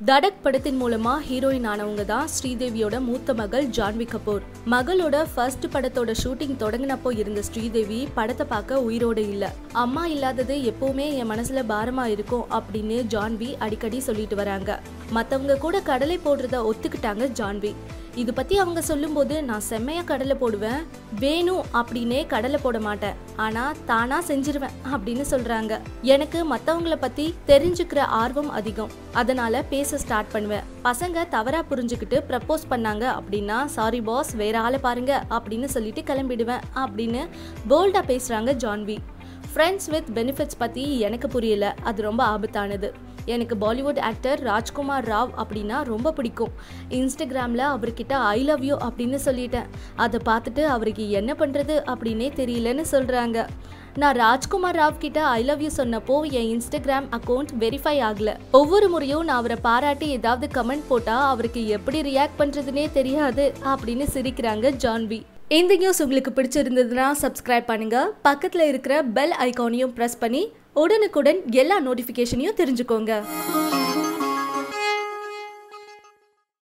தடக் படத்தின் மூலமா ஹீரோயின் ஆனவங்க தான் ஸ்ரீதேவியோட மூத்த மகள் ஜான்வி கபூர் மகளோட ஃபர்ஸ்ட் படத்தோட ஷூட்டிங் தொடங்கினப்போ இருந்த ஸ்ரீதேவி படத்தை பார்க்க உயிரோட இல்ல அம்மா இல்லாதது எப்பவுமே என் மனசுல பாரமா இருக்கும் அப்படின்னு ஜான்வி அடிக்கடி சொல்லிட்டு வராங்க மத்தவங்க கூட கடலை போடுறத ஒத்துக்கிட்டாங்க ஜான்வி இது பத்தி அவங்க சொல்லும்போது நான் செம்மையா கடலை போடுவேன் வேணும் அப்படின்னே கடலை போட மாட்டேன் ஆனா தானா செஞ்சிருவேன் அப்படின்னு சொல்றாங்க எனக்கு மத்தவங்கள பத்தி தெரிஞ்சுக்கிற ஆர்வம் அதிகம் அதனால பேச ஸ்டார்ட் பண்ணுவேன் பசங்க தவறா புரிஞ்சுக்கிட்டு ப்ரப்போஸ் பண்ணாங்க அப்படின்னா சாரி பாஸ் வேற ஆளை பாருங்க அப்படின்னு சொல்லிட்டு கிளம்பிடுவேன் அப்படின்னு போல்டா பேசுறாங்க ஜான்வி ஃப்ரெண்ட்ஸ் வித் பெனிஃபிட்ஸ் பற்றி எனக்கு புரியல அது ரொம்ப ஆபத்தானது எனக்கு பாலிவுட் ஆக்டர் ராஜ்குமார் ராவ் அப்படின்னா ரொம்ப பிடிக்கும் இன்ஸ்டாகிராமில் அவர்கிட்ட ஐ லவ் யூ அப்படின்னு சொல்லிட்டேன் அதை பார்த்துட்டு அவருக்கு என்ன பண்ணுறது அப்படின்னே தெரியலன்னு சொல்கிறாங்க நான் ராஜ்குமார் ராவ் கிட்ட ஐ லவ் யூ சொன்னப்போ என் இன்ஸ்டாகிராம் அக்கௌண்ட் வெரிஃபை ஆகல ஒவ்வொரு முறையும் நான் அவரை பாராட்டி ஏதாவது கமெண்ட் போட்டா அவருக்கு எப்படி ரியாக்ட் பண்றதுனே தெரியாது அப்படின்னு சிரிக்கிறாங்க ஜான்வி இந்த நியூஸ் உங்களுக்கு பிடிச்சிருந்ததுன்னா சப்ஸ்கிரைப் பண்ணுங்க பக்கத்துல இருக்கிற பெல் ஐகானையும் பிரஸ் பண்ணி உடனுக்குடன் எல்லா நோட்டிஃபிகேஷனையும் தெரிஞ்சுக்கோங்க